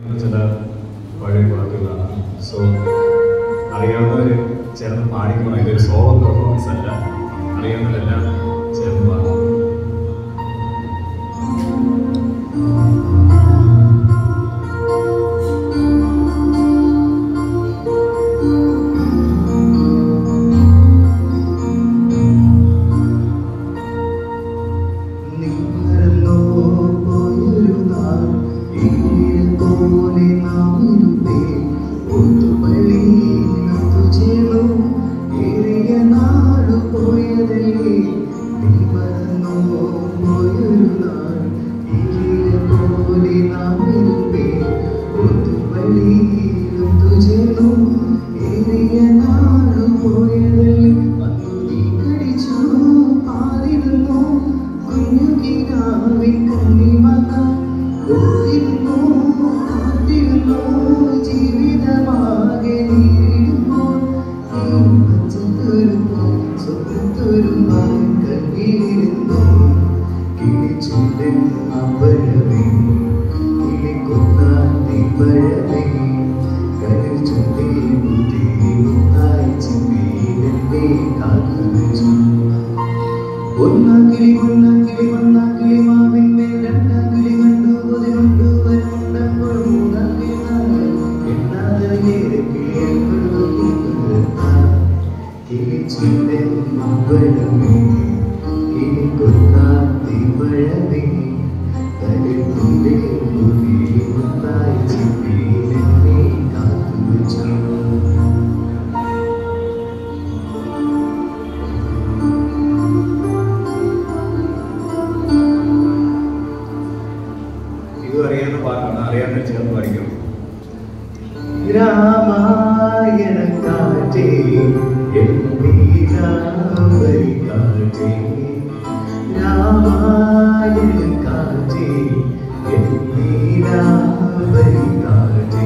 ചില പഴയ പാട്ടുകളാണ് സോ അറിയാവുന്നവർ ചേർന്ന് പാടിക്കണം ഇതൊരു സോളോ പെർഫോമൻസ് അല്ല അറിയാവുന്നവരെല്ലാം ചേർന്ന് പാടണം നിങ്ങളോ പോയൊരു നാൾ ഇങ്ങനെ പോലെ നാമിരുന്നേ ഒത്തുപള്ളിയിലൊത്തു ചേർന്നു ഏറിയ നാളു പോയതല്ലേ നീ മറന്നോ പോയൊരു നാൾ ഇങ്ങനെ പോലെ നാമിരുന്നേ ഒത്തുപള്ളിയിലൊത്തു ചേർന്നു ഏറിയ നാളു പോയതല്ലേ അന്നു നീ കടിച്ചു പാലിരുന്നു കുഞ്ഞുകിനാവിൻ കണ്ണിമക ഓർത്തിരുന്നു കാത്തിരുന്നു ജീവിതമാകെ നീരിടുമ്പോൾ ഈ പച്ചത്തുരുമ്പോ സ്വപ്നത്തുരുമ്പായി കണ്ണീരിരുന്നു കിളിച്ചുണ്ടൻ അമ്പഴമേ കിളിക്കൊത്താത്തി പഴമേ കരൽ ചുണ്ടേ ബുദ്ധി മുത്തായി ചിന്തീരത്തെ കാത്തുവച്ചു ഒന്നാക്കിളി ഒന്നാക്കിളി ഒന്നാക്കിളി മാവിന്മേൽ രണ്ടാക്കിളി കണ്ടു കൊതി കൊണ്ടു വരുമുണ്ടപ്പോൾ മൂന്നാക്കിളി നാല് എണ്ണാതെ ഏറെ കിളികൾ കിളിച്ചിന്റെ മാമ്പഴമേ കിളിക്കൊത്താത്തി പഴമേ തലത്തിന്റെ മുടി മുത്തായി ചിപ്പിയിലെന്നെ കാത്തുവച്ചു ഇതും അറിയാവുന്ന പാട്ടാണ് അറിയാവുന്ന ചേർന്ന് പാടിക്കും രാമായണ കാറ്റേ എന്തീരാവരി കാറ്റേ രാമായണ കാറ്റേ എന്തീരാവരി കാറ്റേ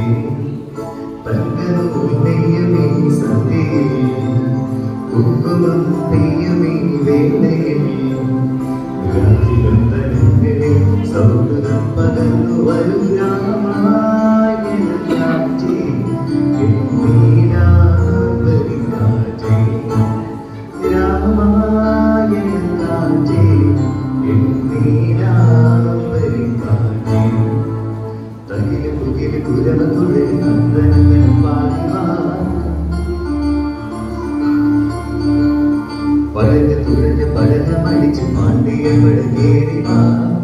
തങ്കനൂനെയ്യമേ സതേ കുങ്കുമം തെയ്യമേ വേളയിൽ രാജികം തരുന്നിലെ സൗഹൃദം പകർന്നു വരും രാമായണ കാറ്റേ എന്നീരാവരി കാറ്റേ രാമായണ കാറ്റേ എന്നീരാവരി കാറ്റേ തകില് പുകില് കുരവ തുഴൽ നന്ദനങ്ങൾ പാടുവാ പഴഞ്ഞ തുഴഞ്ഞ പഴഞ്ഞ മടിച്ച് പാണ്ടിയ പഴകേറി വാ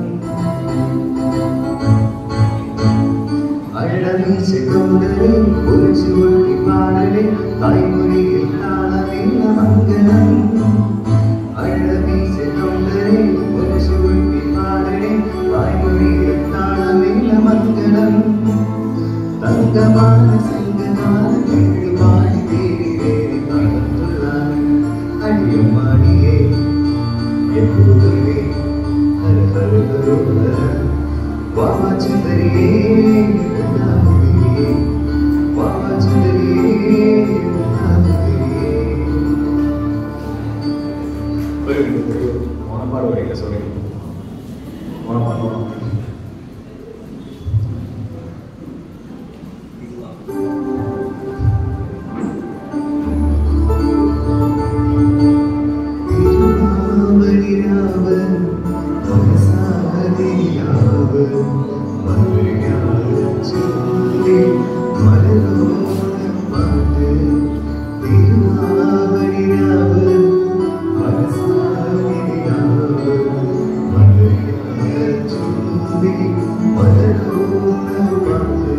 അഴവീശ കൊണ്ടരെ കുറിച്ചു കൊട്ടി പാടലെ തായ്മൊഴിയിൽ താളമില്ല മംഗളം അഴവീശ കൊണ്ടരെ കുറിച്ചു കൊട്ടി പാടലെ തായ്മൊഴിയിൽ താളമില്ല മംഗളം തങ്കமான സംഗമാന കേഴുപാടി തേടി തേടി കാണത്തുള്ള അടിയമ്മാടിയേ യഹൂദരേ ഹര ഹര ഹര വാമചന്ദ്രിയേ രണ്ടാമതിയേ വാമചന്ദ്രിയേ രണ്ടാമതിയേ ഒരു ഒരു ഓണപ്പാട് പാടില്ല സോറി ഓണപ്പാട് ഓണം തിരുനാവലിരാവ് മനസാതിരിയാവ് മലയാളച്ചൊല്ലി മലരോണപ്പാട്ട് തിരുനാവലിരാവ് മനസാതിരിയാവ് മലയാളച്ചൊല്ലി മലരോണപ്പാട്ട്